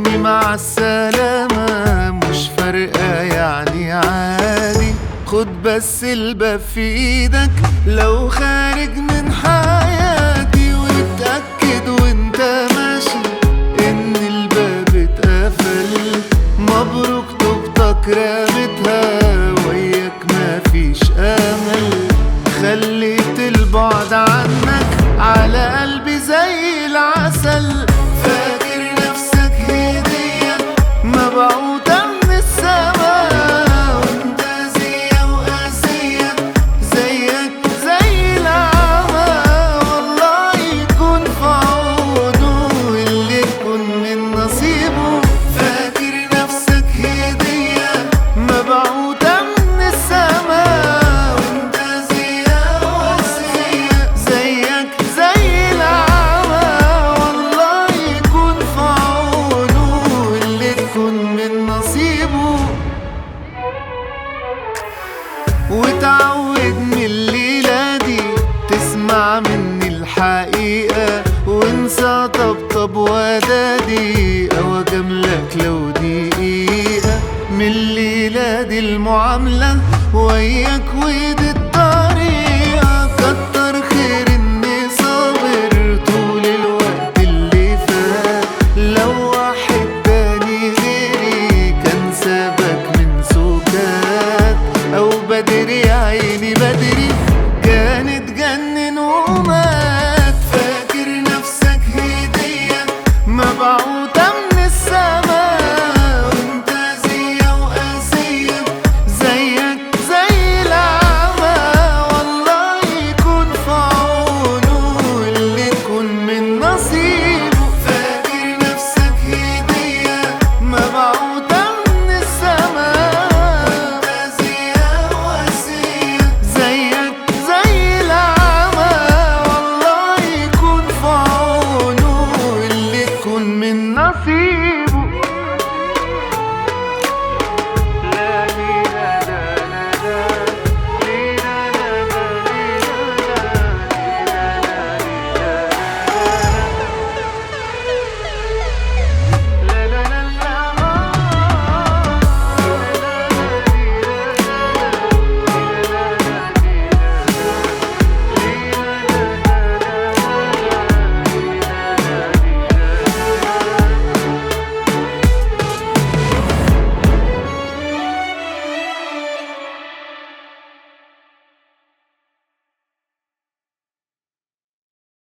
ارمي مع السلامة مش فارقة يعني عادي خد بس الباب في ايدك لو خارج من حياتي واتأكد وانت ماشي ان الباب اتقفل مبروك طوبتك رامتها وياك مفيش امل خليت البعد عنك على قلبي زي العسل فاكر نفسك هدية مبعوثة من السماء وانت زيها وقاسية زيك زي العمى والله يكون في عونه اللي يكون من نصيبه فاكر نفسك هدية مبعوثة من السماء وانت زيها وقاسية زيك زي العمى والله يكون في عونه اللي تكون من نصيبه وتعود من الليلة دي تسمع مني الحقيقة وانسى طبطب ودادي او اجاملك لو دقيقة من الليلة دي المعاملة وياك ودي